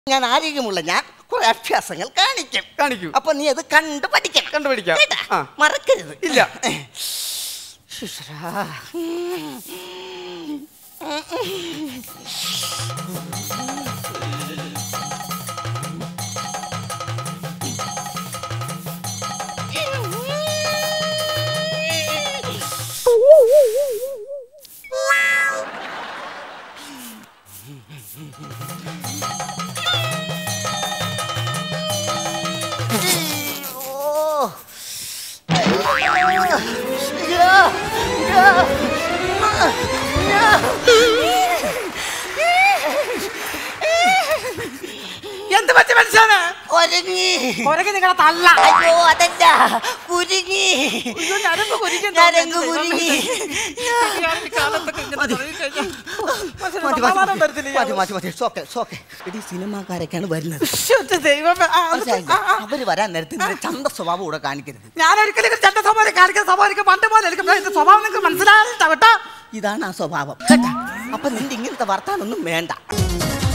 ഞാൻ ആരോഗ്യമുള്ള ഞാൻ കുറെ അഭ്യാസങ്ങൾ കാണിക്കും കാണിക്കൂ. അപ്പൊ നീ അത് കണ്ടു പഠിക്കണം കണ്ടു പഠിക്കാം. കേട്ടാ? ആ. മറക്കരുത് ഇല്ല. ഈശ്വരാ. ഓ. യാ, യാ, യാ. എന്ത് പറ്റി മനുഷ്യന് കൊരങ്ങി കൊരങ്ങി നിങ്ങളെ തള്ള അയ്യോ അതല്ല കുരുങ്ങി അയ്യോ, ഞരമ്പ് കുരുങ്ങി ഞരമ്പ് കുരുങ്ങി മതി. മതി, മതി, സമാധാനം വരത്തില്ല മതി, മതി, മതി. It's okay, it's okay. എടീ, സിനിമാക്കാരൊക്കെയാണ് വരുന്നത് ശ്ശെ, ദൈവമേ ആ, അത് മനസ്സിലായില്ലേ? ആ, ആ. അവര് വരാൻ നേരത്തെ നിന്റെ ചന്ത സ്വഭാവം കൂടെ കാണിക്കരുത് ഞാൻ ഒരിക്കലും ചട്ട സ്വഭാവം കാണിക്കുന്ന സ്വഭാവം എനിക്ക് പണ്ട് പോലെ എനിക്ക് ഇത് സ്വഭാവം നിങ്ങൾക്ക് മനസ്സിലായില്ല കേട്ടോ ഇതാണ് ആ സ്വഭാവം കേട്ടാ അപ്പൊ നിന്റെ ഇങ്ങനത്തെ വർത്താനൊന്നും വേണ്ട